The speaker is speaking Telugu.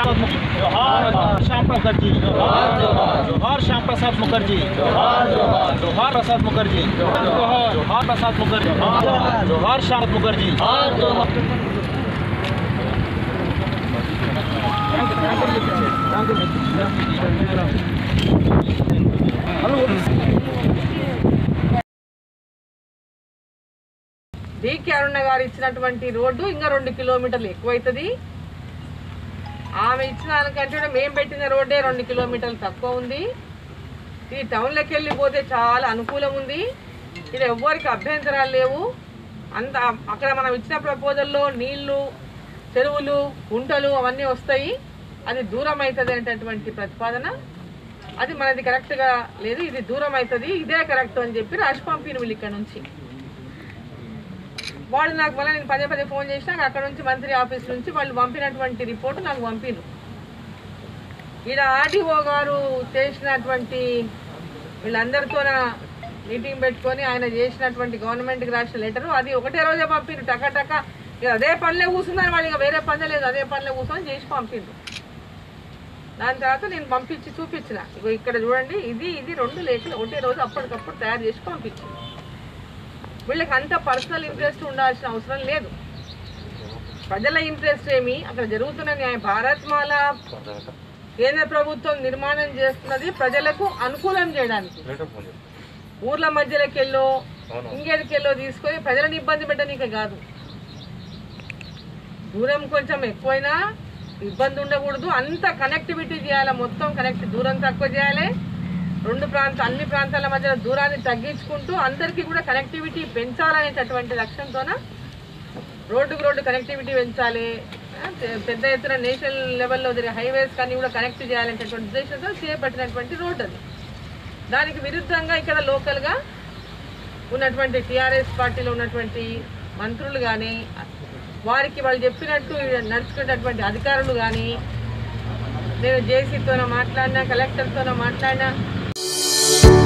శ్యామ్ జోహార్ శ్యామ్ ప్రసాద్ జీ జోహార్ శ్యామ్ ప్రసాద్ ముఖర్జీ జోహార్ ప్రసాద్ ముఖర్జీ జోహార్ ప్రసాద్ ముఖర్జీ జోహార్ శ్యామ్ ముఖర్జీ డికే అరుణ గారు ఇచ్చినటువంటి రోడ్డు ఇంకా రెండు కిలోమీటర్లు ఎక్కువైతుంది ఆమె ఇచ్చిన దానికంటే కూడా మేము పెట్టిన రోడ్డే రెండు కిలోమీటర్లు తక్కువ ఉంది ఈ టౌన్లోకి వెళ్ళిపోతే చాలా అనుకూలం ఉంది ఇది ఎవ్వరికి అభ్యంతరాలు లేవు అంత అక్కడ మనం ఇచ్చిన ప్రపోజల్లో నీళ్లు చెరువులు గుంటలు అవన్నీ వస్తాయి అది దూరం అవుతుంది అనేటటువంటి ప్రతిపాదన అది మనది కరెక్ట్గా లేదు ఇది దూరం అవుతుంది ఇదే కరెక్ట్ అని చెప్పి రాసి పంపిన వీళ్ళు ఇక్కడ నుంచి వాళ్ళు నాకు మళ్ళీ నేను పదే పదే ఫోన్ చేసినా అక్కడ నుంచి మంత్రి ఆఫీస్ నుంచి వాళ్ళు పంపినటువంటి రిపోర్ట్ నాకు పంపిను ఈడ ఆర్డీఓ గారు చేసినటువంటి వీళ్ళందరితో మీటింగ్ పెట్టుకొని ఆయన చేసినటువంటి గవర్నమెంట్కి రాసిన లెటరు అది ఒకటే రోజే పంపిండు టక టక ఇక అదే పనిలో కూర్చున్నారు వాళ్ళు ఇక వేరే పని లేదు అదే పనిలో కూర్చొని చేసి పంపిండు దాని తర్వాత నేను పంపించి చూపించిన ఇగో ఇక్కడ చూడండి ఇది ఇది రెండు లేఖలు ఒకటే రోజు అప్పటికప్పుడు తయారు చేసి పంపించింది వీళ్ళకి అంత పర్సనల్ ఇంట్రెస్ట్ ఉండాల్సిన అవసరం లేదు ప్రజల ఇంట్రెస్ట్ ఏమి అక్కడ జరుగుతున్న న్యాయ భారత్ మాల కేంద్ర ప్రభుత్వం నిర్మాణం చేస్తున్నది ప్రజలకు అనుకూలం చేయడానికి ఊర్ల మధ్యలోకి వెళ్ళో ఇంకేదికెళ్ళో తీసుకొని ప్రజలను ఇబ్బంది పెట్టనీకే కాదు దూరం కొంచెం ఎక్కువైనా ఇబ్బంది ఉండకూడదు అంత కనెక్టివిటీ చేయాలి మొత్తం కనెక్ట్ దూరం తక్కువ చేయాలి రెండు ప్రాంత అన్ని ప్రాంతాల మధ్య దూరాన్ని తగ్గించుకుంటూ అందరికీ కూడా కనెక్టివిటీ పెంచాలనేటటువంటి లక్ష్యంతోన రోడ్డుకు రోడ్డు కనెక్టివిటీ పెంచాలి ఆ, పె- పెద్ద ఎత్తున నేషనల్ లెవెల్లో జరిగే హైవేస్ కానీ కూడా కనెక్ట్ చేయాలనేటటువంటి ఉద్దేశంతో చేపట్టినటువంటి రోడ్ అది దానికి విరుద్ధంగా ఇక్కడ లోకల్గా ఉన్నటువంటి టీఆర్ఎస్ పార్టీలో ఉన్నటువంటి మంత్రులు కానీ వారికి వాళ్ళు చెప్పినట్టు నడుచుకునేటటువంటి అధికారులు కానీ నేను జేసీతోనో మాట్లాడినా కలెక్టర్తోనో మాట్లాడినా